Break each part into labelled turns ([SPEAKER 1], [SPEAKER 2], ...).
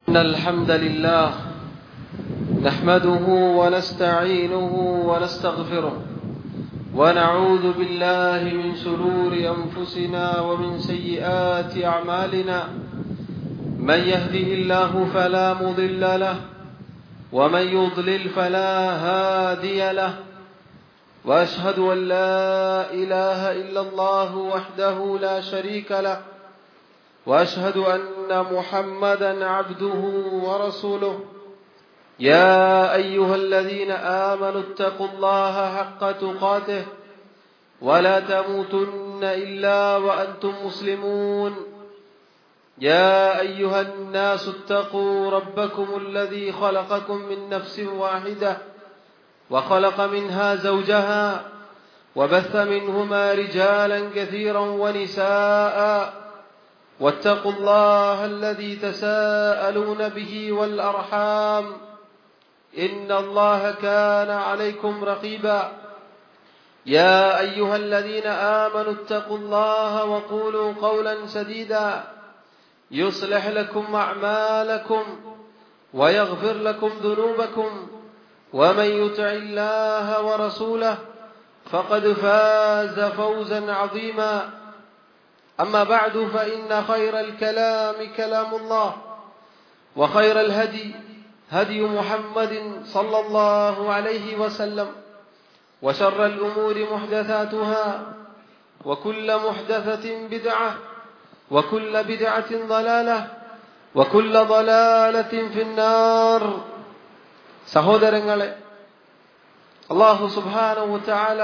[SPEAKER 1] إن الحمد لله نحمده ونستعينه ونستغفره ونعوذ بالله من شرور أنفسنا ومن سيئات أعمالنا من يهده الله فلا مضل له ومن يضلل فلا هادي له وأشهد أن لا إله إلا الله وحده لا شريك له واشهد ان محمدا عبده ورسوله يا ايها الذين امنوا اتقوا الله حق تقاته ولا تموتن الا وانتم مسلمون يا ايها الناس اتقوا ربكم الذي خلقكم من نفس واحده وخلق منها زوجها وبث منهما رجالا كثيرا ونساء واتقوا الله الذي تساءلون به والارحام ان الله كان عليكم رقيبا يا ايها الذين امنوا اتقوا الله وقولوا قولا سديدا يصلح لكم اعمالكم ويغفر لكم ذنوبكم ومن يطع الله ورسوله فقد فاز فوزا عظيما أما بعد فإن خير الكلام كلام الله وخير الهدي هدي محمد صلى الله عليه وسلم وشر الأمور محدثاتها وكل محدثة بدعة وكل بدعة ضلالة وكل ضلالة في النار സഹോദരങ്ങളെ അള്ളാഹു സുബാനു ചാല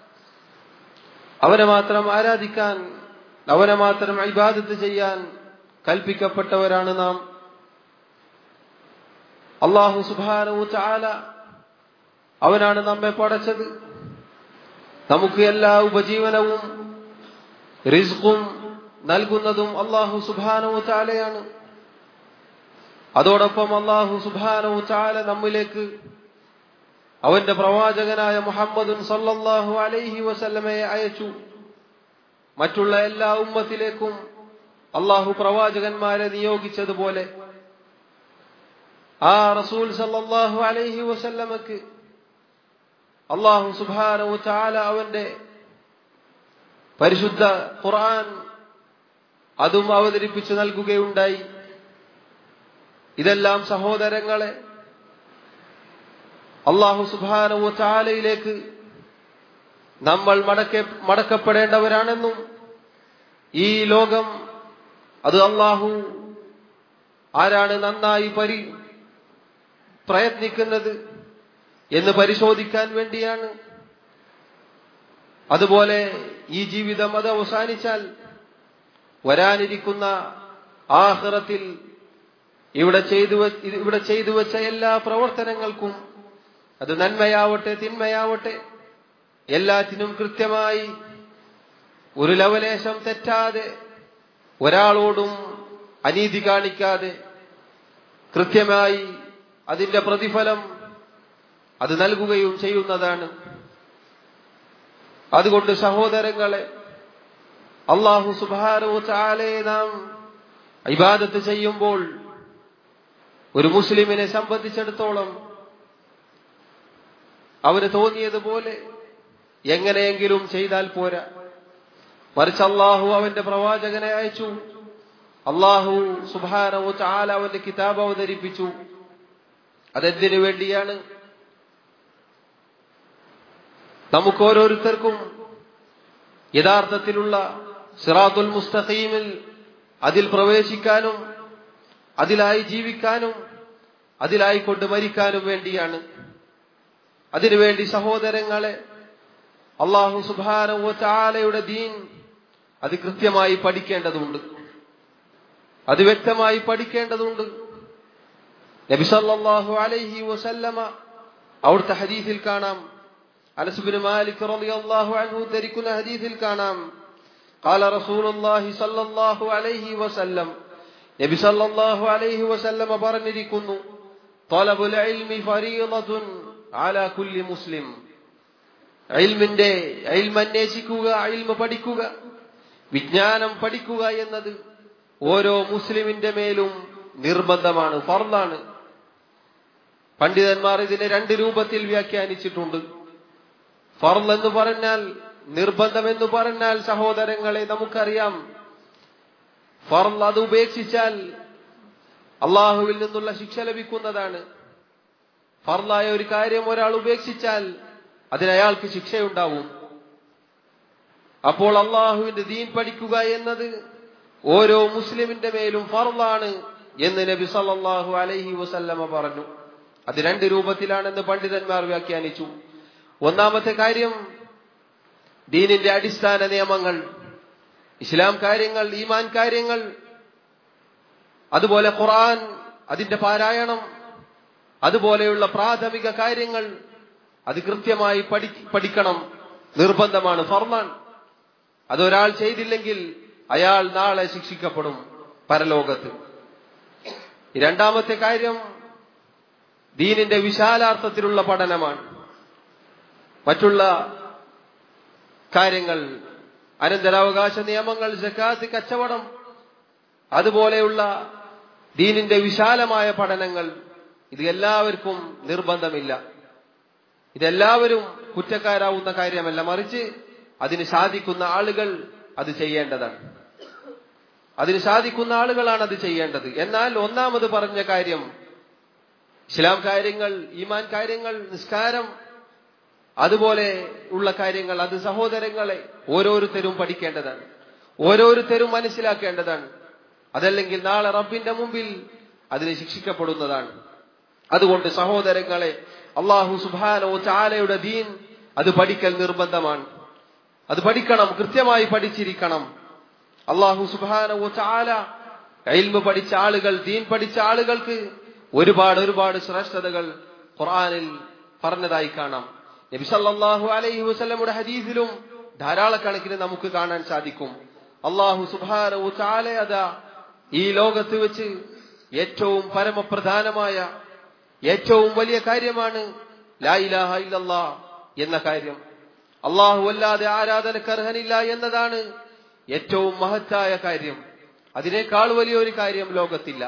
[SPEAKER 1] അവനെ മാത്രം ആരാധിക്കാൻ അവനെ മാത്രം ഇബാദത്ത് ചെയ്യാൻ കൽപ്പിക്കപ്പെട്ടവരാണ് നാം അള്ളാഹു സുബാനു ചാല അവനാണ് നമ്മെ പടച്ചത് നമുക്ക് എല്ലാ ഉപജീവനവും റിസ്കും നൽകുന്നതും അള്ളാഹു സുബാനു ചാലയാണ് അതോടൊപ്പം അള്ളാഹു സുബാനു ചാല നമ്മിലേക്ക് അവന്റെ പ്രവാചകനായ മുഹമ്മദുൻ സല്ലല്ലാഹു അലൈഹി വസല്ലമയെ അയച്ചു മറ്റുള്ള എല്ലാ ഉമ്മത്തിലേക്കും അള്ളാഹു പ്രവാചകന്മാരെ നിയോഗിച്ചതുപോലെ ആ റസൂൽ സല്ലല്ലാഹു അലൈഹി വസല്ലമക്ക് അള്ളാഹു സുബാനു ചാല അവന്റെ പരിശുദ്ധ ഖുർആൻ അതും അവതരിപ്പിച്ചു നൽകുകയുണ്ടായി ഇതെല്ലാം സഹോദരങ്ങളെ അള്ളാഹു സുബാനു ചാലയിലേക്ക് നമ്മൾ മടക്ക മടക്കപ്പെടേണ്ടവരാണെന്നും ഈ ലോകം അത് അള്ളാഹു ആരാണ് നന്നായി പരി പ്രയത്നിക്കുന്നത് എന്ന് പരിശോധിക്കാൻ വേണ്ടിയാണ് അതുപോലെ ഈ ജീവിതം അത് അവസാനിച്ചാൽ വരാനിരിക്കുന്ന ആഹ്റത്തിൽ ഇവിടെ ചെയ്തു ഇവിടെ ചെയ്തു വെച്ച എല്ലാ പ്രവർത്തനങ്ങൾക്കും അത് നന്മയാവട്ടെ തിന്മയാവട്ടെ എല്ലാറ്റിനും കൃത്യമായി ഒരു ലവലേശം തെറ്റാതെ ഒരാളോടും അനീതി കാണിക്കാതെ കൃത്യമായി അതിന്റെ പ്രതിഫലം അത് നൽകുകയും ചെയ്യുന്നതാണ് അതുകൊണ്ട് സഹോദരങ്ങളെ അള്ളാഹു സുബാനോ ചാലയെ നാം ഇബാദത്ത് ചെയ്യുമ്പോൾ ഒരു മുസ്ലിമിനെ സംബന്ധിച്ചിടത്തോളം അവന് തോന്നിയതുപോലെ എങ്ങനെയെങ്കിലും ചെയ്താൽ പോരാ മറിച്ച് അള്ളാഹു അവന്റെ പ്രവാചകനെ അയച്ചു അള്ളാഹു സുബാനവു ചാല അവന്റെ കിതാബ് അവതരിപ്പിച്ചു അതെന്തിനു വേണ്ടിയാണ് നമുക്ക് ഓരോരുത്തർക്കും യഥാർത്ഥത്തിലുള്ള സിറാത്തുൽ മുസ്തഖീമിൽ അതിൽ പ്രവേശിക്കാനും അതിലായി ജീവിക്കാനും അതിലായി കൊണ്ട് മരിക്കാനും വേണ്ടിയാണ് അതിനുവേണ്ടി സഹോദരങ്ങളെ അള്ളാഹു സുബാനവ ചാലയുടെ ദീൻ അത് കൃത്യമായി പഠിക്കേണ്ടതുണ്ട് അത് വ്യക്തമായി പഠിക്കേണ്ടതുണ്ട് നബിസല്ലാഹു അലൈഹി വസല്ലമ അവിടുത്തെ ഹദീസിൽ കാണാം അനസുബിന് മാലിക് റളിയല്ലാഹു അൻഹു ധരിക്കുന്ന ഹദീസിൽ കാണാം قال رسول الله صلى الله عليه وسلم നബി സല്ലല്ലാഹു അലൈഹി വസല്ലമ പറഞ്ഞിരിക്കുന്നു طلب العلم فريضة على كل مسلم ഇൽമിന്റെ ഇൽമ അന്വേഷിക്കുക ഇൽമ പഠിക്കുക വിജ്ഞാനം പഠിക്കുക എന്നത് ഓരോ മുസ്ലിമിന്റെ മേലും നിർബന്ധമാണ് ഫർദാണ് പണ്ഡിതന്മാർ ഇതിനെ രണ്ട് രൂപത്തിൽ വ്യാഖ്യാനിച്ചിട്ടുണ്ട് ഫർദ് എന്ന് പറഞ്ഞാൽ നിർബന്ധം എന്ന് പറഞ്ഞാൽ സഹോദരങ്ങളെ നമുക്കറിയാം ഫർദ് അത് ഉപേക്ഷിച്ചാൽ അള്ളാഹുവിൽ നിന്നുള്ള ശിക്ഷ ലഭിക്കുന്നതാണ് ഫർലായ ഒരു കാര്യം ഒരാൾ ഉപേക്ഷിച്ചാൽ അതിന് അയാൾക്ക് ശിക്ഷയുണ്ടാവും അപ്പോൾ അള്ളാഹുവിന്റെ ദീൻ പഠിക്കുക എന്നത് ഓരോ മുസ്ലിമിന്റെ മേലും ഫർലാണ് എന്ന് നബി സല്ലല്ലാഹു അലൈഹി വസല്ലമ പറഞ്ഞു അത് രണ്ട് രൂപത്തിലാണെന്ന് പണ്ഡിതന്മാർ വ്യാഖ്യാനിച്ചു ഒന്നാമത്തെ കാര്യം ദീനിന്റെ അടിസ്ഥാന നിയമങ്ങൾ ഇസ്ലാം കാര്യങ്ങൾ ഈമാൻ കാര്യങ്ങൾ അതുപോലെ ഖുർആൻ അതിന്റെ പാരായണം അതുപോലെയുള്ള പ്രാഥമിക കാര്യങ്ങൾ അത് കൃത്യമായി പഠി പഠിക്കണം നിർബന്ധമാണ് ഫർമാൻ അതൊരാൾ ചെയ്തില്ലെങ്കിൽ അയാൾ നാളെ ശിക്ഷിക്കപ്പെടും പരലോകത്ത് രണ്ടാമത്തെ കാര്യം ദീനിന്റെ വിശാലാർത്ഥത്തിലുള്ള പഠനമാണ് മറ്റുള്ള കാര്യങ്ങൾ അനന്തരാവകാശ നിയമങ്ങൾ ജക്കാത്ത് കച്ചവടം അതുപോലെയുള്ള ദീനിന്റെ വിശാലമായ പഠനങ്ങൾ ഇത് എല്ലാവർക്കും നിർബന്ധമില്ല ഇതെല്ലാവരും കുറ്റക്കാരാവുന്ന കാര്യമല്ല മറിച്ച് അതിന് സാധിക്കുന്ന ആളുകൾ അത് ചെയ്യേണ്ടതാണ് അതിന് സാധിക്കുന്ന ആളുകളാണ് അത് ചെയ്യേണ്ടത് എന്നാൽ ഒന്നാമത് പറഞ്ഞ കാര്യം ഇസ്ലാം കാര്യങ്ങൾ ഈമാൻ കാര്യങ്ങൾ നിസ്കാരം അതുപോലെ ഉള്ള കാര്യങ്ങൾ അത് സഹോദരങ്ങളെ ഓരോരുത്തരും പഠിക്കേണ്ടതാണ് ഓരോരുത്തരും മനസ്സിലാക്കേണ്ടതാണ് അതല്ലെങ്കിൽ നാളെ റബ്ബിന്റെ മുമ്പിൽ അതിന് ശിക്ഷിക്കപ്പെടുന്നതാണ് അതുകൊണ്ട് സഹോദരങ്ങളെ അള്ളാഹു സുബാനോ ചാലയുടെ ദീൻ അത് പഠിക്കൽ നിർബന്ധമാണ് അത് പഠിക്കണം കൃത്യമായി പഠിച്ചിരിക്കണം അള്ളാഹു സുബാനോ ചാല എൽമ് പഠിച്ച ആളുകൾ ദീൻ പഠിച്ച ആളുകൾക്ക് ഒരുപാട് ഒരുപാട് ശ്രേഷ്ഠതകൾ ഖുർആനിൽ പറഞ്ഞതായി കാണാം നബി സല്ലല്ലാഹു അലൈഹി വസല്ലമയുടെ ഹദീസിലും ധാരാളക്കണക്കിന് നമുക്ക് കാണാൻ സാധിക്കും അള്ളാഹു സുബാനോ ചാല അതാ ഈ ലോകത്ത് വെച്ച് ഏറ്റവും പരമപ്രധാനമായ ഏറ്റവും വലിയ കാര്യമാണ് ലാ ഇലാഹ ഇല്ലല്ലാ എന്ന കാര്യം അള്ളാഹു അല്ലാതെ ആരാധനക്ക് അർഹനില്ല എന്നതാണ് ഏറ്റവും മഹത്തായ കാര്യം അതിനേക്കാൾ വലിയൊരു കാര്യം ലോകത്തില്ല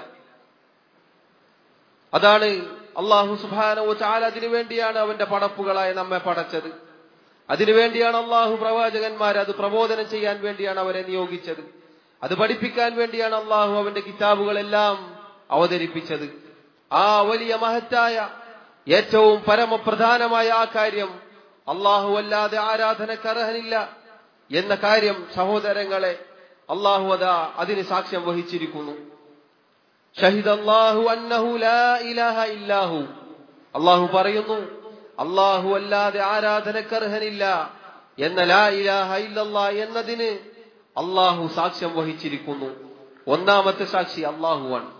[SPEAKER 1] അതാണ് അള്ളാഹു സുബാനോ ചാല അതിനു വേണ്ടിയാണ് അവന്റെ പടപ്പുകളായി നമ്മെ പടച്ചത് അതിനുവേണ്ടിയാണ് അള്ളാഹു പ്രവാചകന്മാർ അത് പ്രബോധനം ചെയ്യാൻ വേണ്ടിയാണ് അവരെ നിയോഗിച്ചത് അത് പഠിപ്പിക്കാൻ വേണ്ടിയാണ് അള്ളാഹു അവന്റെ കിതാബുകളെല്ലാം അവതരിപ്പിച്ചത് ആ വലിയ മഹത്തായ ഏറ്റവും പരമപ്രധാനമായ ആ കാര്യം അള്ളാഹു അല്ലാതെ ആരാധനക്കർഹനില്ല എന്ന കാര്യം സഹോദരങ്ങളെ അള്ളാഹു അതാ അതിന് സാക്ഷ്യം വഹിച്ചിരിക്കുന്നു ഷഹിദ് അള്ളാഹു അന്നഹു ലാ ഇലാഹ ഇല്ലാഹു അള്ളാഹു പറയുന്നു അള്ളാഹു അല്ലാതെ ആരാധനക്കർഹനില്ല എന്ന ലാ ഇലാഹ ഇല്ലല്ലാ എന്നതിന് അള്ളാഹു സാക്ഷ്യം വഹിച്ചിരിക്കുന്നു ഒന്നാമത്തെ സാക്ഷി അള്ളാഹുവാണ്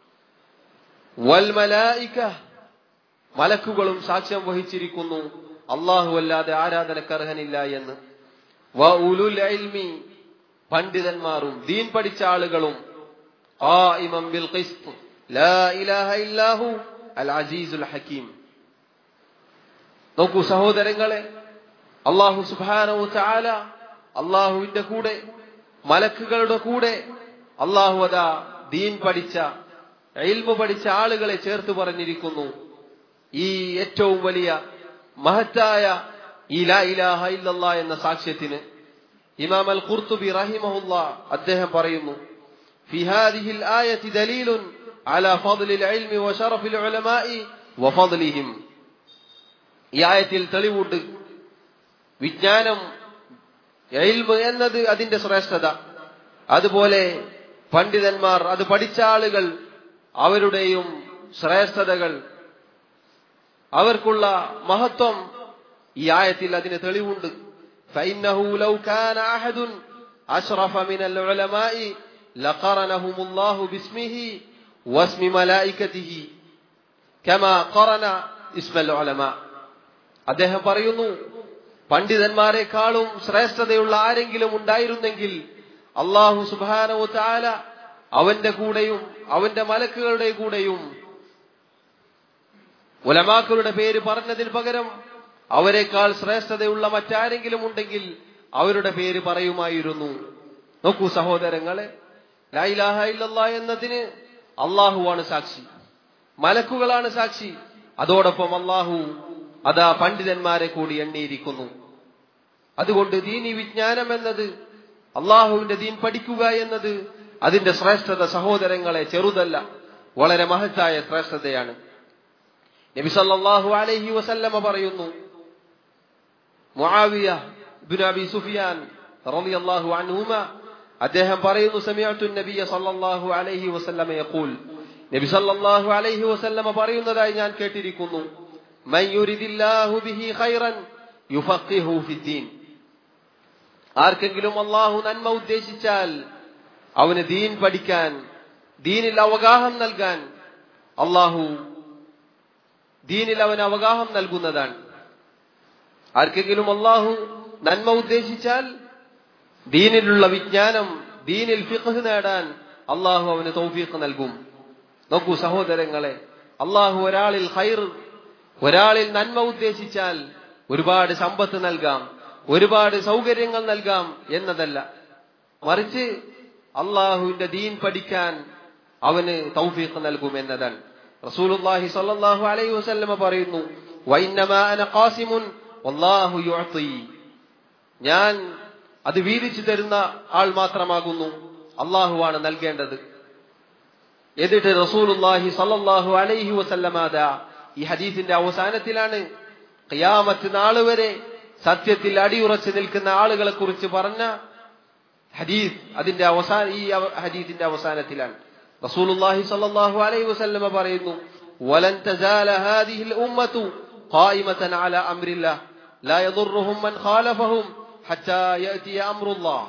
[SPEAKER 1] വൽമലായിക്ക മലക്കുകളും സാക്ഷ്യം വഹിച്ചിരിക്കുന്നു അള്ളാഹു അല്ലാതെ ആരാധനക്കർഹനില്ല എന്ന് വ ഉലുൽ ഇൽമി പണ്ഡിതന്മാരും ദീൻ പഠിച്ച ആളുകളും ഖായിമൻ ബിൽ ഖിസ്ത് ലാ ഇലാഹ ഇല്ലാഹു അൽ അസീസുൽ ഹക്കീം നോക്കൂ സഹോദരങ്ങളെ അള്ളാഹു സുബ്ഹാനഹു തആല അള്ളാഹുവിന്റെ കൂടെ മലക്കുകളുടെ കൂടെ അള്ളാഹു അതാ ദീൻ പഠിച്ച ഇൽമു പഠിച്ച ആളുകളെ ചേർത്ത് പറഞ്ഞിരിക്കുന്നു ഈ ഏറ്റവും വലിയ മഹത്തായ ഈ ലാ ഇലാഹ ഇല്ലല്ലാ എന്ന സാക്ഷ്യത്തിന് ഇമാം അൽ ഖുർത്തുബി റഹിമഹുല്ല അദ്ദേഹം പറയുന്നു في هذه الآية دليل على فضل العلم وشرف العلماء وفضلهم ഈ ആയത്തിൽ തെളിവുണ്ട് വിജ്ഞാനം എൽമ് എന്നത് അതിന്റെ ശ്രേഷ്ഠത അതുപോലെ പണ്ഡിതന്മാർ അത് പഠിച്ച ആളുകൾ അവരുടെയും ശ്രേഷ്ഠതകൾ അവർക്കുള്ള മഹത്വം ഈ ആയത്തിൽ അതിന് തെളിവുണ്ട് فإنه لو كان أحد أشرف من العلماء لقرنهم الله باسمه واسم ملائكته كما قرن اسم العلماء അദ്ദേഹം പറയുന്നു പണ്ഡിതന്മാരെക്കാളും ശ്രേഷ്ഠതയുള്ള ആരെങ്കിലും ഉണ്ടായിരുന്നെങ്കിൽ അള്ളാഹു സുബാനോ താല അവന്റെ കൂടെയും അവന്റെ മലക്കുകളുടെ കൂടെയും ഉലമാക്കളുടെ പേര് പറഞ്ഞതിന് പകരം അവരെക്കാൾ ശ്രേഷ്ഠതയുള്ള മറ്റാരെങ്കിലും ഉണ്ടെങ്കിൽ അവരുടെ പേര് പറയുമായിരുന്നു നോക്കൂ സഹോദരങ്ങളെ ലൈലാഹ ഇല്ലല്ലാ എന്നതിന് അള്ളാഹുവാണ് സാക്ഷി മലക്കുകളാണ് സാക്ഷി അതോടൊപ്പം അള്ളാഹു അതാ പണ്ഡിതന്മാരെ കൂടി എണ്ണിയിരിക്കുന്നു അതുകൊണ്ട് ദീനി വിജ്ഞാനം എന്നത് അള്ളാഹുവിന്റെ ദീൻ പഠിക്കുക എന്നത് അതിന്റെ ശ്രേഷ്ഠത സഹോദരങ്ങളെ ചെറുതല്ല വളരെ മഹത്തായ ശ്രേഷ്ഠതയാണ് നബി സല്ലല്ലാഹു അലൈഹി വസല്ലമ പറയുന്നു മുആവിയ ഇബ്നു അബി സുഫിയാൻ റളിയല്ലാഹു അൻഹുമ അദ്ദേഹം പറയുന്നു സമിഅത്തു നബിയ സല്ലല്ലാഹു അലൈഹി വസല്ലമ യഖൂൽ നബി സല്ലല്ലാഹു അലൈഹി വസല്ലമ പറയുന്നതായി ഞാൻ കേട്ടിരിക്കുന്നു മൻ യുരിദില്ലാഹു ബിഹി ഖൈറൻ യുഫഖിഹു ഫിദ്ദീൻ ആർക്കെങ്കിലും അള്ളാഹു നന്മ ഉദ്ദേശിച്ചാൽ അവന് ദീൻ പഠിക്കാൻ ദീനിൽ അവഗാഹം നൽകാൻ അള്ളാഹു ദീനിൽ അവന് അവഗാഹം നൽകുന്നതാണ് ആർക്കെങ്കിലും അള്ളാഹു നന്മ ഉദ്ദേശിച്ചാൽ ദീനിലുള്ള വിജ്ഞാനം ദീനിൽ ഫിഖ് നേടാൻ അള്ളാഹു അവന് തൗഫീഖ് നൽകും നോക്കൂ സഹോദരങ്ങളെ അള്ളാഹു ഒരാളിൽ ഖൈർ ഒരാളിൽ നന്മ ഉദ്ദേശിച്ചാൽ ഒരുപാട് സമ്പത്ത് നൽകാം ഒരുപാട് സൗകര്യങ്ങൾ നൽകാം എന്നതല്ല മറിച്ച് അള്ളാഹുവിന്റെ ദീൻ പഠിക്കാൻ അവന് തൗഫീഖ് നൽകും എന്നതാണ് റസൂലുള്ളാഹി സ്വല്ലല്ലാഹു അലൈഹി വസല്ലമ പറയുന്നു വൈന്നമാ അന ഖാസിമുൻ വല്ലാഹു യുഅതി ഞാൻ അത് വീതിച്ചു തരുന്ന ആൾ മാത്രമാകുന്നു അള്ളാഹുവാണ് നൽകേണ്ടത് എന്നിട്ട് റസൂലുള്ളാഹി സ്വല്ലല്ലാഹു അലൈഹി വസല്ലമ ദാ ഈ ഹദീസിന്റെ അവസാനത്തിലാണ് ഖിയാമത്ത് നാൾ വരെ സത്യത്തിൽ അടിയുറച്ചു നിൽക്കുന്ന ആളുകളെ കുറിച്ച് പറഞ്ഞ ഹദീസ് അതിന്റെ അവസാന ഈ ഹദീസിന്റെ അവസാനത്തിലാണ് റസൂലുള്ളാഹി സ്വല്ലല്ലാഹു അലൈഹി വസല്ലമ പറയുന്നു വലൻ തസാല ഹാദിഹി الأمة قائمة على أمر الله لا يضرهم من خالفهم حتى يأتي أمر الله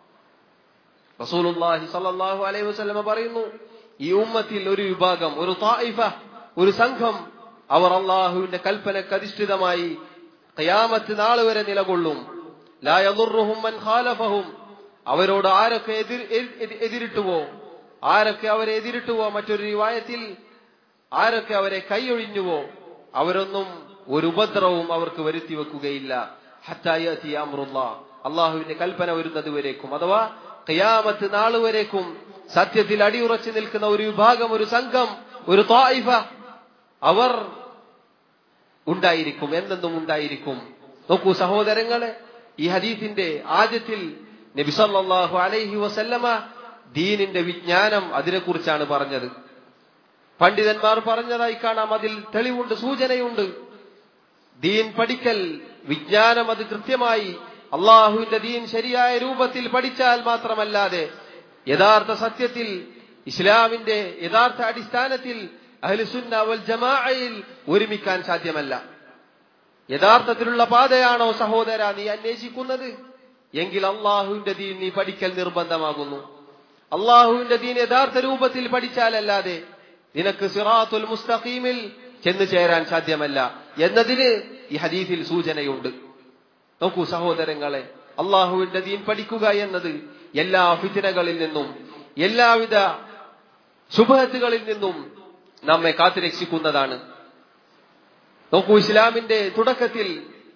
[SPEAKER 1] റസൂലുള്ളാഹി സ്വല്ലല്ലാഹു അലൈഹി വസല്ലമ പറയുന്നു ഈ ഉമ്മത്തിൽ ഒരു വിഭാഗം ഒരു തായിഫ ഒരു സംഘം അവർ അള്ളാഹുവിന്റെ കൽപ്പനക്ക് അധിഷ്ഠിതമായി ഖിയാമത്ത് നാൾ വരെ നിലകൊള്ളും ലാ യദുർറുഹും മൻ ഖാലഫഹും അവരോട് ആരൊക്കെ എതിർ എതിരിട്ടുവോ ആരൊക്കെ അവരെ എതിരിട്ടുവോ മറ്റൊരു റിവായത്തിൽ ആരൊക്കെ അവരെ കൈയൊഴിഞ്ഞുവോ അവരൊന്നും ഒരു ഉപദ്രവവും അവർക്ക് വരുത്തി വെക്കുകയില്ല ഹത്തായത്തി അമ്രുള്ള അള്ളാഹുവിന്റെ കൽപ്പന വരുന്നത് വരേക്കും അഥവാ ഖിയാമത്ത് നാള് വരേക്കും സത്യത്തിൽ അടിയുറച്ചു നിൽക്കുന്ന ഒരു വിഭാഗം ഒരു സംഘം ഒരു തായിഫ അവർ ഉണ്ടായിരിക്കും എന്നെന്നും ഉണ്ടായിരിക്കും നോക്കൂ സഹോദരങ്ങളെ ഈ ഹദീസിന്റെ ആദ്യത്തിൽ നബി സല്ലല്ലാഹു അലൈഹി വസല്ലമ ദീനിന്റെ വിജ്ഞാനം അതിനെക്കുറിച്ചാണ് പറഞ്ഞത് പണ്ഡിതന്മാർ പറഞ്ഞതായി കാണാം അതിൽ തെളിവുണ്ട് സൂചനയുണ്ട് ദീൻ പഠിക്കൽ വിജ്ഞാനം അത് കൃത്യമായി അള്ളാഹുവിന്റെ ദീൻ ശരിയായ രൂപത്തിൽ പഠിച്ചാൽ മാത്രമല്ലാതെ യഥാർത്ഥ സത്യത്തിൽ ഇസ്ലാമിന്റെ യഥാർത്ഥ അടിസ്ഥാനത്തിൽ അഹ്ലുസുന്ന വൽ ജമാഅയിൽ ഒരുമിക്കാൻ സാധ്യമല്ല യഥാർത്ഥത്തിലുള്ള പാതയാണോ സഹോദര നീ അന്വേഷിക്കുന്നത് എങ്കിൽ അള്ളാഹുവിന്റെ ദീൻ നീ പഠിക്കൽ നിർബന്ധമാകുന്നു അള്ളാഹുവിന്റെ ദീൻ യഥാർത്ഥ രൂപത്തിൽ പഠിച്ചാലല്ലാതെ നിനക്ക് സിറാത്തുൽ മുസ്തഖീമിൽ ചെന്നു ചേരാൻ സാധ്യമല്ല എന്നതിന് ഈ ഹദീഫിൽ സൂചനയുണ്ട് നോക്കൂ സഹോദരങ്ങളെ അള്ളാഹുവിന്റെ ദീൻ പഠിക്കുക എന്നത് എല്ലാ ഫിത്തിനകളിൽ നിന്നും എല്ലാവിധ ശുഭത്തുകളിൽ നിന്നും നമ്മെ കാത്തുരക്ഷിക്കുന്നതാണ് നോക്കൂ ഇസ്ലാമിന്റെ തുടക്കത്തിൽ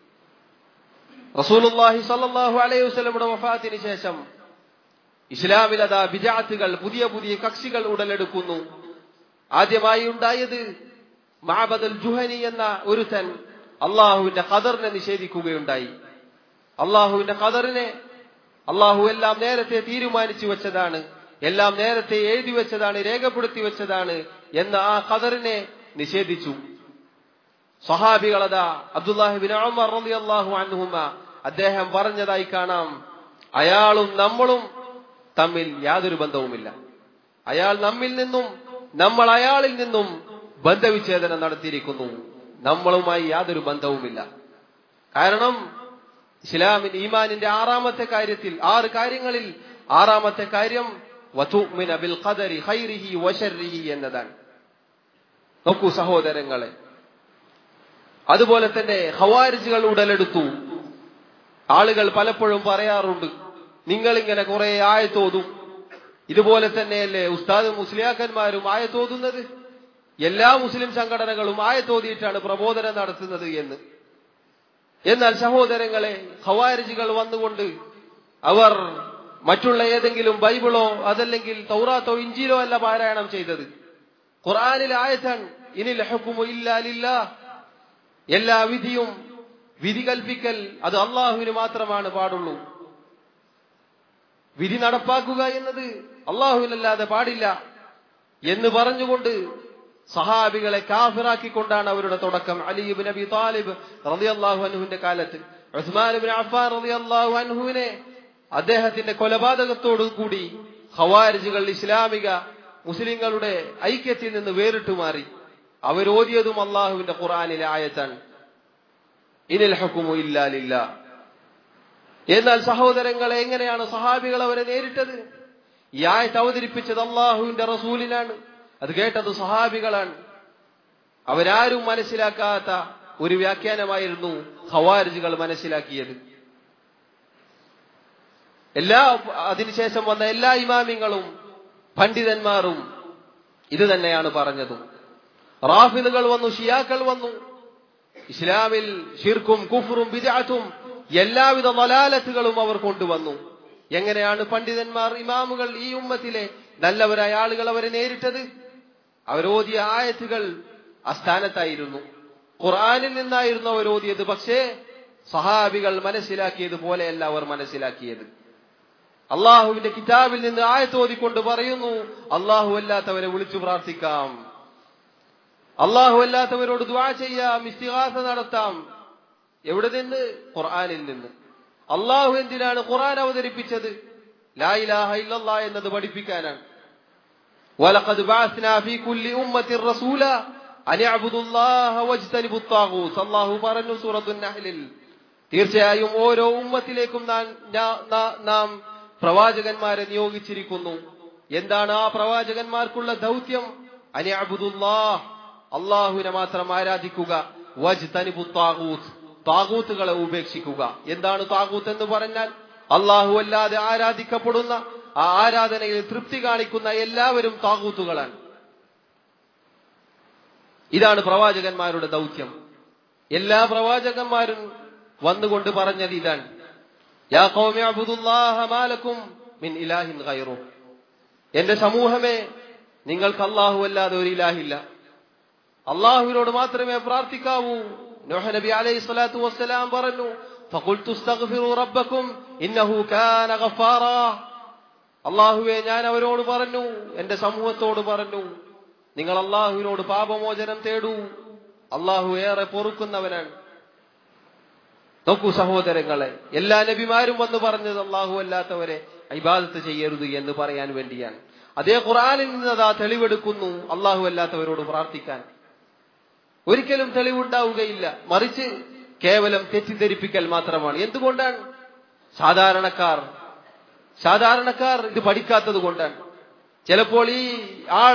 [SPEAKER 1] റസൂലുള്ളാഹി സ്വല്ലല്ലാഹു അലൈഹി വസല്ലമയുടെ വഫാത്തിന് ശേഷം ഇസ്ലാമിൽ അതാ ബിജാത്തുകൾ പുതിയ പുതിയ കക്ഷികൾ ഉടലെടുക്കുന്നു ആദ്യമായി ഉണ്ടായത് മഅബദൽ ജുഹനി എന്ന ഒരുത്തൻ അള്ളാഹുവിന്റെ ഖദറിനെ നിഷേധിക്കുകയുണ്ടായി അള്ളാഹുവിന്റെ ഖദറിനെ അള്ളാഹു എല്ലാം നേരത്തെ തീരുമാനിച്ചു വെച്ചതാണ് എല്ലാം നേരത്തെ എഴുതി വെച്ചതാണ് രേഖപ്പെടുത്തി വെച്ചതാണ് എന്ന ആ ഖദറിനെ നിഷേധിച്ചു സഹാബികളതാ അബ്ദുല്ലാഹിബിൻ ഉമർ റളിയല്ലാഹു അൻഹുമ അദ്ദേഹം പറഞ്ഞതായി കാണാം അയാളും നമ്മളും തമ്മിൽ യാതൊരു ബന്ധവുമില്ല അയാൾ നമ്മിൽ നിന്നും നമ്മൾ അയാളിൽ നിന്നും ബന്ധവിച്ഛേദനം നടത്തിയിരിക്കുന്നു നമ്മളുമായി യാതൊരു ബന്ധവുമില്ല കാരണം ഇസ്ലാമിൻ ഈമാനിന്റെ ആറാമത്തെ കാര്യത്തിൽ ആറ് കാര്യങ്ങളിൽ ആറാമത്തെ കാര്യം വതുഅ്മിന ബിൽ ഖദരി ഖൈരിഹി വശർരിഹി എന്നതാണ് നോക്കൂ സഹോദരങ്ങളെ അതുപോലെ തന്നെ ഹവാരിജുകൾ ഉടലെടുത്തു ആളുകൾ പലപ്പോഴും പറയാറുണ്ട് നിങ്ങൾ ഇങ്ങനെ കുറെ ആയത്തോതും ഇതുപോലെ തന്നെയല്ലേ ഉസ്താദും മുസ്ലിയാക്കന്മാരും ആയത്തോതുന്നത് എല്ലാ മുസ്ലിം സംഘടനകളും ആയത്തോതിയിട്ടാണ് പ്രബോധനം നടത്തുന്നത് എന്ന് എന്നാൽ സഹോദരങ്ങളെ ഖവാരിജുകൾ വന്നുകൊണ്ട് അവർ മറ്റുള്ള ഏതെങ്കിലും ബൈബിളോ അതല്ലെങ്കിൽ തൗറാത്തോ ഇഞ്ചിലോ അല്ല പാരായണം ചെയ്തത് ഖുർആനിലെ ആയത്താണ് ഇനിൽ ഹുക്കുമു ഇല്ലാ ലില്ലാഹ് എല്ലാ വിധിയും വിധി കൽപ്പിക്കൽ അത് അള്ളാഹുവിന് മാത്രമാണ് പാടുള്ളൂ വിധി നടപ്പാക്കുക എന്നത് അള്ളാഹുവിനല്ലാതെ പാടില്ല എന്ന് പറഞ്ഞുകൊണ്ട് സഹാബികളെ കാഫിറാക്കിക്കൊണ്ടാണ് അവരുടെ തുടക്കം അലിബ് നബി താലിബ് റളിയല്ലാഹു അൻഹുവിന്റെ കാലത്ത് ഉസ്മാൻ ഇബ്നു അഫ്ഫാൻ റളിയല്ലാഹു അൻഹുവിനെ അദ്ദേഹത്തിന്റെ കൊലപാതകത്തോടു കൂടി ഖവാരിജുകൾ ഇസ്ലാമിക മുസ്ലിങ്ങളുടെ ഐക്യത്തിൽ നിന്ന് വേറിട്ടു മാറി അവരോദിയതും അള്ളാഹുവിന്റെ ഖുർആനിലെ ആയത്താണ് ഇനിൽ ഹുക്കുമു ഇല്ലാ ലില്ലാ എന്നാൽ സഹോദരങ്ങളെ എങ്ങനെയാണ് സഹാബികൾ അവരെ നേരിട്ടത് ഈ ആയത്ത് അവതരിപ്പിച്ചത് അള്ളാഹുവിന്റെ റസൂലിനാണ് അത് കേട്ടത് സഹാബികളാണ് അവരാരും മനസ്സിലാക്കാത്ത ഒരു വ്യാഖ്യാനമായിരുന്നു ഖവാരിജുകൾ മനസ്സിലാക്കിയത് എല്ലാ അതിനുശേഷം വന്ന എല്ലാ ഇമാമിങ്ങളും പണ്ഡിതന്മാരും ഇത് തന്നെയാണ് പറഞ്ഞത് റാഫിദുകൾ വന്നു ഷിയാക്കൾ വന്നു ഇസ്ലാമിൽ ഷിർക്കും കുഫറും ബിദാത്തും എല്ലാവിധ വലാലത്തുകളും അവർ കൊണ്ടുവന്നു എങ്ങനെയാണ് പണ്ഡിതന്മാർ ഇമാമുകൾ ഈ ഉമ്മത്തിലെ നല്ലവരായ ആളുകൾ അവരെ നേരിട്ടത് അവരോദിയ ആയത്തുകൾ അസ്ഥാനത്തായിരുന്നു ഖുർആാനിൽ നിന്നായിരുന്നു അവർ ഓതിയത് പക്ഷേ സഹാബികൾ മനസ്സിലാക്കിയത് പോലെയല്ല അവർ മനസ്സിലാക്കിയത് അള്ളാഹുവിന്റെ കിതാബിൽ നിന്ന് ആയത്തോതിക്കൊണ്ട് പറയുന്നു അള്ളാഹു അല്ലാത്തവരെ വിളിച്ചു പ്രാർത്ഥിക്കാം അള്ളാഹു അല്ലാത്തവരോട് ദ്വാ ചെയ്യാം ഇസ്തിഹാസ നടത്താം എവിടെ നിന്ന് ഖുർആാനിൽ നിന്ന് അള്ളാഹു എന്തിനാണ് ഖുർആൻ അവതരിപ്പിച്ചത് ലാ ഇലാഹ ഇല്ലല്ലാ എന്നത് പഠിപ്പിക്കാനാണ് വലഖദ് ബഅസ്നാ ഫീ കുല്ലി ഉമ്മത്തിൻ റസൂല അൻ അബ്ദുല്ലാഹ വജ്തനിബു الطاغوت അല്ലാഹു പറഞ്ഞു സൂറത്തുൻ നഹ്ലിൽ തീർച്ചയായും ഓരോ ഉമ്മത്തിലേക്കും നാം പ്രവാചകന്മാരെ നിയോഗിച്ചിരിക്കുന്നു എന്താണ് ആ പ്രവാചകന്മാർക്കുള്ള ദൗത്യം അനി അബ്ദുല്ലാഹ് അള്ളാഹുവിനെ മാത്രം ആരാധിക്കുക വജ്തനിബു الطاغوت താകൂത്തുകളെ ഉപേക്ഷിക്കുക എന്താണ് താകൂത്ത് എന്ന് പറഞ്ഞാൽ അള്ളാഹു അല്ലാതെ ആരാധിക്കപ്പെടുന്ന ആ ആരാധനയിൽ തൃപ്തി കാണിക്കുന്ന എല്ലാവരും താകൂത്തുകളാണ് ഇതാണ് പ്രവാചകന്മാരുടെ ദൗത്യം എല്ലാ പ്രവാചകന്മാരും വന്നുകൊണ്ട് പറഞ്ഞത് ഇതാണ് യാ ഖൗമി അബ്ദുല്ലാഹ മാലക്കും മിൻ ഇലാഹിൻ ഗൈറു എന്റെ സമൂഹമേ നിങ്ങൾക്ക് അള്ളാഹു അല്ലാതെ ഒരു ഇലാഹില്ല അള്ളാഹുവിനോട് മാത്രമേ പ്രാർത്ഥിക്കാവൂ നൂഹ് നബി അലൈഹി സ്വലാത്തു വസ്സലാം പറഞ്ഞു فقلت استغفروا ربكم انه كان غفارا അള്ളാഹുവെ ഞാൻ അവരോട് പറഞ്ഞു എന്റെ സമൂഹത്തോട് പറഞ്ഞു നിങ്ങൾ അള്ളാഹുവിനോട് പാപമോചനം തേടൂ അള്ളാഹു ഏറെ പൊറുക്കുന്നവനാണ് നോക്കൂ സഹോദരങ്ങളെ എല്ലാ നബിമാരും വന്ന് പറഞ്ഞത് അള്ളാഹു അല്ലാത്തവരെ ഇബാദത്ത് ചെയ്യരുത് എന്ന് പറയാൻ വേണ്ടിയാണ് അതേ ഖുറാനിൽ നിന്ന് അതാ തെളിവെടുക്കുന്നു അള്ളാഹു അല്ലാത്തവരോട് പ്രാർത്ഥിക്കാൻ ഒരിക്കലും തെളിവുണ്ടാവുകയില്ല മറിച്ച് കേവലം തെറ്റിദ്ധരിപ്പിക്കൽ മാത്രമാണ് എന്തുകൊണ്ടാണ് സാധാരണക്കാർ സാധാരണക്കാർ ഇത് പഠിക്കാത്തത് കൊണ്ടാണ് ചിലപ്പോൾ ഈ ആൾ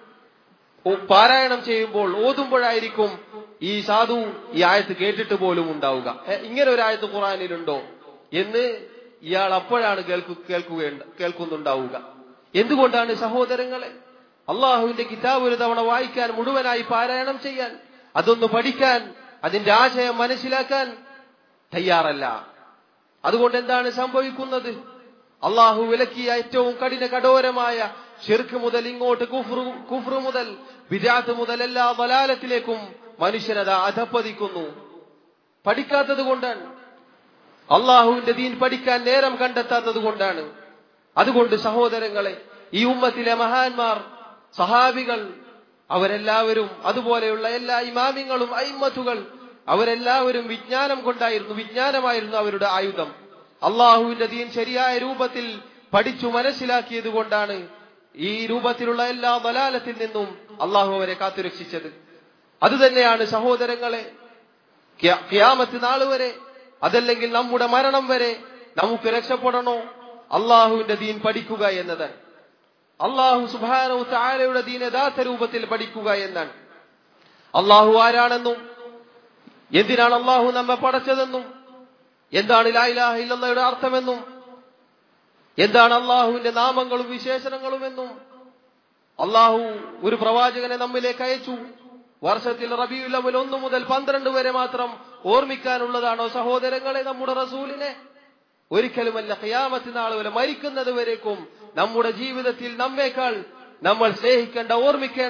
[SPEAKER 1] പാരായണം ചെയ്യുമ്പോൾ ഓതുമ്പോഴായിരിക്കും ഈ സാധു ഈ ആയത്ത് കേട്ടിട്ട് പോലും ഉണ്ടാവുക ഇങ്ങനെ ഒരു ആയത്ത് ഖുറാനിലുണ്ടോ എന്ന് ഇയാൾ അപ്പോഴാണ് കേൾക്കു കേൾക്കുകയുണ്ട് കേൾക്കുന്നുണ്ടാവുക എന്തുകൊണ്ടാണ് സഹോദരങ്ങളെ അള്ളാഹുവിന്റെ കിതാബ് ഒരു തവണ വായിക്കാൻ മുഴുവനായി പാരായണം ചെയ്യാൻ അതൊന്ന് പഠിക്കാൻ അതിന്റെ ആശയം മനസ്സിലാക്കാൻ തയ്യാറല്ല അതുകൊണ്ട് എന്താണ് സംഭവിക്കുന്നത് അള്ളാഹു വിലക്കിയ ഏറ്റവും കഠിന കഠോരമായ ഷിർക്ക് മുതൽ ഇങ്ങോട്ട് കുഫ്രു കുഫ്രു മുതൽ വിജാത്ത് മുതൽ എല്ലാ വലാലത്തിലേക്കും മനുഷ്യനത അധപ്പതിക്കുന്നു പഠിക്കാത്തത് കൊണ്ടാണ് അള്ളാഹുവിന്റെ ദീൻ പഠിക്കാൻ നേരം കണ്ടെത്താത്തത് കൊണ്ടാണ് അതുകൊണ്ട് സഹോദരങ്ങളെ ഈ ഉമ്മത്തിലെ മഹാന്മാർ സഹാബികൾ അവരെല്ലാവരും അതുപോലെയുള്ള എല്ലാ ഇമാമിങ്ങളും അയിമത്തുകൾ അവരെല്ലാവരും വിജ്ഞാനം കൊണ്ടായിരുന്നു വിജ്ഞാനമായിരുന്നു അവരുടെ ആയുധം അള്ളാഹുവിന്റെ ദീൻ ശരിയായ രൂപത്തിൽ പഠിച്ചു മനസ്സിലാക്കിയത് കൊണ്ടാണ് ഈ രൂപത്തിലുള്ള എല്ലാ ബലാലത്തിൽ നിന്നും അള്ളാഹു അവരെ കാത്തുരക്ഷിച്ചത് അതുതന്നെയാണ് സഹോദരങ്ങളെ ക്യാമത്ത് നാൾ വരെ അതല്ലെങ്കിൽ നമ്മുടെ മരണം വരെ നമുക്ക് രക്ഷപ്പെടണോ അള്ളാഹുവിന്റെ ദീൻ പഠിക്കുക എന്നതാണ് അള്ളാഹു സുബാനു താരയുടെ ദീൻ യഥാർത്ഥ രൂപത്തിൽ പഠിക്കുക എന്നാണ് അള്ളാഹു ആരാണെന്നും എന്തിനാണ് അള്ളാഹു നമ്മെ പടച്ചതെന്നും എന്താണ് ലായിലാഹ ഇല്ലയുടെ അർത്ഥമെന്നും എന്താണ് അള്ളാഹുവിന്റെ നാമങ്ങളും വിശേഷണങ്ങളും എന്നും അള്ളാഹു ഒരു പ്രവാചകനെ നമ്മിലേക്ക് അയച്ചു വർഷത്തിൽ റബിയുൽ അവൽ ഒന്ന് മുതൽ പന്ത്രണ്ട് വരെ മാത്രം ഓർമ്മിക്കാനുള്ളതാണോ സഹോദരങ്ങളെ നമ്മുടെ റസൂലിനെ ഒരിക്കലുമല്ല ഖിയാമത്ത് നാൾ വരെ മരിക്കുന്നത് വരേക്കും നമ്മുടെ ജീവിതത്തിൽ നമ്മേക്കാൾ നമ്മൾ സ്നേഹിക്കേണ്ട ഓർമ്മിക്കേണ്ട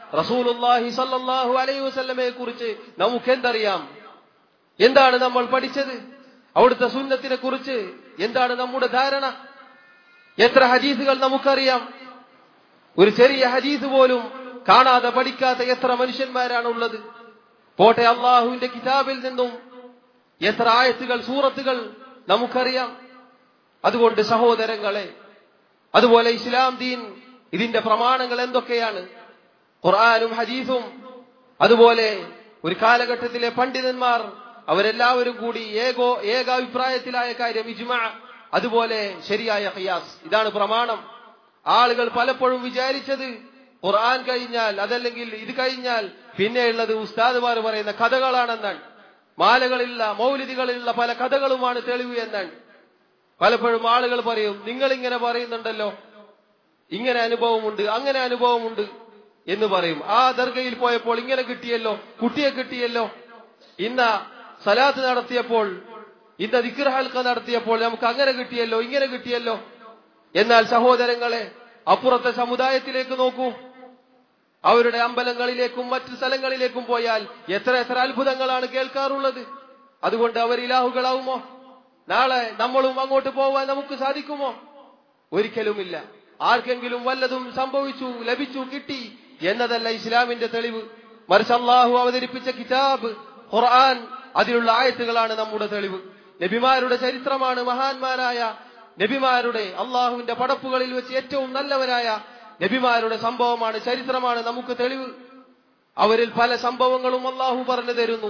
[SPEAKER 1] റസൂലുള്ളാഹി സല്ലല്ലാഹു അലൈഹി വസല്ലമയെ കുറിച്ച് നമുക്ക് എന്തറിയാം എന്താണ് നമ്മൾ പഠിച്ചത് അവിടുത്തെ സുന്നത്തിനെ കുറിച്ച് എന്താണ് നമ്മുടെ ധാരണ എത്ര ഹദീസുകൾ നമുക്കറിയാം ഒരു ചെറിയ ഹദീസ് പോലും കാണാതെ പഠിക്കാത്ത എത്ര മനുഷ്യന്മാരാണ് ഉള്ളത് പോട്ടെ അള്ളാഹുവിന്റെ കിതാബിൽ നിന്നും എത്ര ആയത്തുകൾ സൂറത്തുകൾ നമുക്കറിയാം അതുകൊണ്ട് സഹോദരങ്ങളെ അതുപോലെ ഇസ്ലാം ദീൻ ഇതിന്റെ പ്രമാണങ്ങൾ എന്തൊക്കെയാണ് ഖുർആാനും ഹദീസും അതുപോലെ ഒരു കാലഘട്ടത്തിലെ പണ്ഡിതന്മാർ അവരെല്ലാവരും കൂടി ഏകോ ഏകാഭിപ്രായത്തിലായ കാര്യം ഇജ്മ അതുപോലെ ശരിയായ ഖിയാസ് ഇതാണ് പ്രമാണം ആളുകൾ പലപ്പോഴും വിചാരിച്ചത് ഖുർആൻ കഴിഞ്ഞാൽ അതല്ലെങ്കിൽ ഇത് കഴിഞ്ഞാൽ പിന്നെയുള്ളത് ഉസ്താദുമാർ പറയുന്ന കഥകളാണെന്നാണ് മാലകളില്ല മൗലിദികളിലുള്ള പല കഥകളുമാണ് തെളിവ് എന്നാണ് പലപ്പോഴും ആളുകൾ പറയും നിങ്ങൾ ഇങ്ങനെ പറയുന്നുണ്ടല്ലോ ഇങ്ങനെ അനുഭവമുണ്ട് അങ്ങനെ അനുഭവമുണ്ട് എന്ന് പറയും ആ ദർഗയിൽ പോയപ്പോൾ ഇങ്ങനെ കിട്ടിയല്ലോ കുട്ടിയെ കിട്ടിയല്ലോ ഇന്ന സലാത്ത് നടത്തിയപ്പോൾ ഇന്ന ദിക്ർ ഹൽക്ക നടത്തിയപ്പോൾ നമുക്ക് അങ്ങനെ കിട്ടിയല്ലോ ഇങ്ങനെ കിട്ടിയല്ലോ എന്നാൽ സഹോദരങ്ങളെ അപ്പുറത്തെ സമുദായത്തിലേക്ക് നോക്കൂ അവരുടെ അമ്പലങ്ങളിലേക്കും മറ്റു സ്ഥലങ്ങളിലേക്കും പോയാൽ എത്ര എത്ര അത്ഭുതങ്ങളാണ് കേൾക്കാറുള്ളത് അതുകൊണ്ട് അവർ ഇലാഹുകളാവുമോ നാളെ നമ്മളും അങ്ങോട്ട് പോവാൻ നമുക്ക് സാധിക്കുമോ ഒരിക്കലുമില്ല ആർക്കെങ്കിലും വല്ലതും സംഭവിച്ചു ലഭിച്ചു കിട്ടി എന്നതല്ല ഇസ്ലാമിന്റെ തെളിവ് മറിച്ച് അള്ളാഹു അവതരിപ്പിച്ച കിതാബ് ഖുർആൻ അതിലുള്ള ആയത്തുകളാണ് നമ്മുടെ തെളിവ് നബിമാരുടെ ചരിത്രമാണ് മഹാന്മാരായ നബിമാരുടെ അള്ളാഹുവിന്റെ പടപ്പുകളിൽ വെച്ച് ഏറ്റവും നല്ലവരായ നബിമാരുടെ സംഭവമാണ് ചരിത്രമാണ് നമുക്ക് തെളിവ് അവരിൽ പല സംഭവങ്ങളും അള്ളാഹു പറഞ്ഞു തരുന്നു